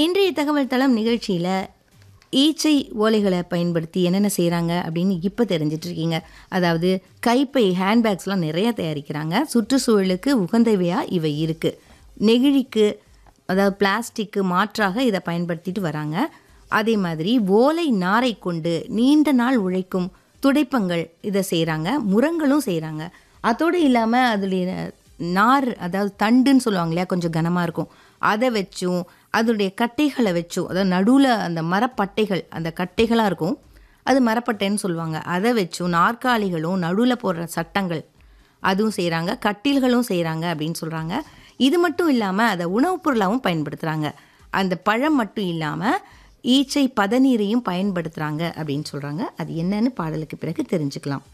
இன்றைய தகவல் தளம் நிகழ்ச்சியில் ஈச்சை ஓலைகளை பயன்படுத்தி என்னென்ன செய்கிறாங்க அப்படின்னு இப்போ தெரிஞ்சிட்டு இருக்கீங்க அதாவது கைப்பை ஹேண்ட்பேக்ஸ்லாம் நிறைய தயாரிக்கிறாங்க சுற்றுச்சூழலுக்கு உகந்தவையாக இவை இருக்குது நெகிழிக்கு அதாவது பிளாஸ்டிக்கு மாற்றாக இதை பயன்படுத்திட்டு வராங்க அதே மாதிரி ஓலை நாரை கொண்டு நீண்ட நாள் உழைக்கும் துடைப்பங்கள் இதை செய்கிறாங்க முரங்களும் செய்கிறாங்க அதோடு இல்லாமல் அதுடைய நார் அதாவது தண்டுன்னு சொல்லுவாங்க இல்லையா கொஞ்சம் கனமாக இருக்கும் அதை வச்சும் அதோடைய கட்டைகளை வச்சும் அதாவது நடுவில் அந்த மரப்பட்டைகள் அந்த கட்டைகளாக இருக்கும் அது மரப்பட்டைன்னு சொல்லுவாங்க அதை வச்சும் நாற்காலிகளும் நடுவில் போடுற சட்டங்கள் அதுவும் செய்கிறாங்க கட்டில்களும் செய்கிறாங்க அப்படின்னு சொல்கிறாங்க இது மட்டும் இல்லாமல் அதை உணவுப் பொருளாகவும் பயன்படுத்துகிறாங்க அந்த பழம் மட்டும் இல்லாமல் ஈச்சை பதநீரையும் பயன்படுத்துகிறாங்க அப்படின்னு சொல்கிறாங்க அது என்னன்னு பாடலுக்கு பிறகு தெரிஞ்சுக்கலாம்